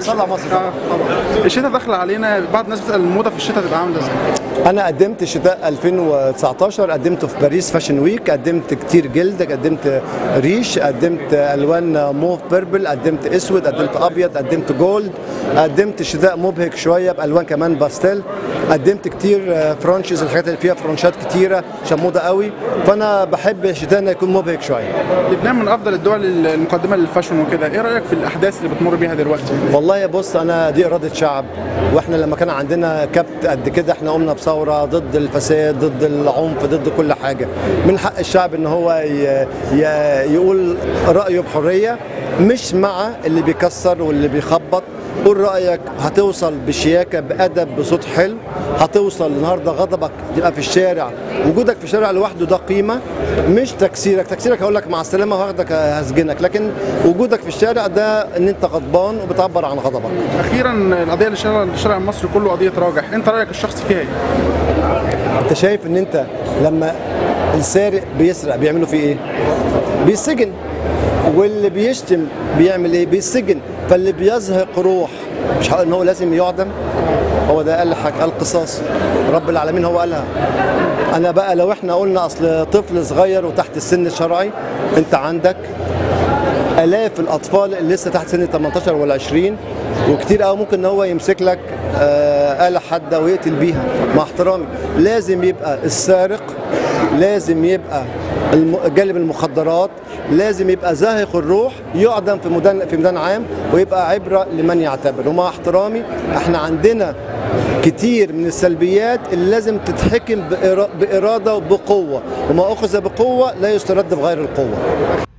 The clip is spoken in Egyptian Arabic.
اصلع مصر طبعا آه، الشتاء داخل علينا بعض الناس بتسال الموضه في الشتاء تبقى عامله ازاي انا قدمت شتاء 2019 قدمته في باريس فاشن ويك قدمت كتير جلد قدمت ريش قدمت الوان موف بيربل قدمت اسود قدمت ابيض قدمت جولد قدمت شتاء مبهج شويه بالوان كمان باستيل قدمت كتير فرانشيز الحاجات اللي فيها فرانشات كتيره عشان موضه قوي فانا بحب شتاءنا يكون مبهج شويه لبنان من افضل الدول المقدمه للفاشن وكده ايه رايك في الاحداث اللي بتمر بيها دلوقتي والله بص انا دي اراده شعب واحنا لما كان عندنا كبت قد كده احنا قمنا بثوره ضد الفساد ضد العنف ضد كل حاجه من حق الشعب ان هو ي... ي... يقول رايه بحريه مش مع اللي بيكسر واللي بيخبط قول رايك هتوصل بشياكه بادب بصوت حلو هتوصل النهارده غضبك تبقى في الشارع وجودك في الشارع لوحده ده قيمه مش تكسيرك تكسيرك هقول لك مع السلامه وهاخدك هسجنك لكن وجودك في الشارع ده ان انت غضبان وبتعبر عن غضبك اخيرا القضيه اللي شغاله الشارع المصري كله قضيه راجح انت رايك الشخصي فيها ايه انت شايف ان انت لما السارق بيسرق بيعملوا فيه ايه بيسجن واللي بيشتم بيعمل ايه بيسجن فاللي بيزهق روح مش هقول ان هو لازم يعدم هو ده قال حاجه قال قصاص رب العالمين هو قالها انا بقى لو احنا قلنا اصل طفل صغير وتحت السن الشرعي انت عندك الاف الاطفال اللي لسه تحت سن 18 ولا 20 وكتير قوي ممكن ان هو يمسك لك آه، آلة حادة ويقتل بيها مع احترامي لازم يبقى السارق لازم يبقى الم- جالب المخدرات لازم يبقى زاهق الروح يعدم في ميدان في ميدان عام ويبقى عبره لمن يعتبر ومع احترامي احنا عندنا كتير من السلبيات اللي لازم تتحكم بإرا- بإرادة وبقوة وما أخذ بقوة لا يسترد بغير القوة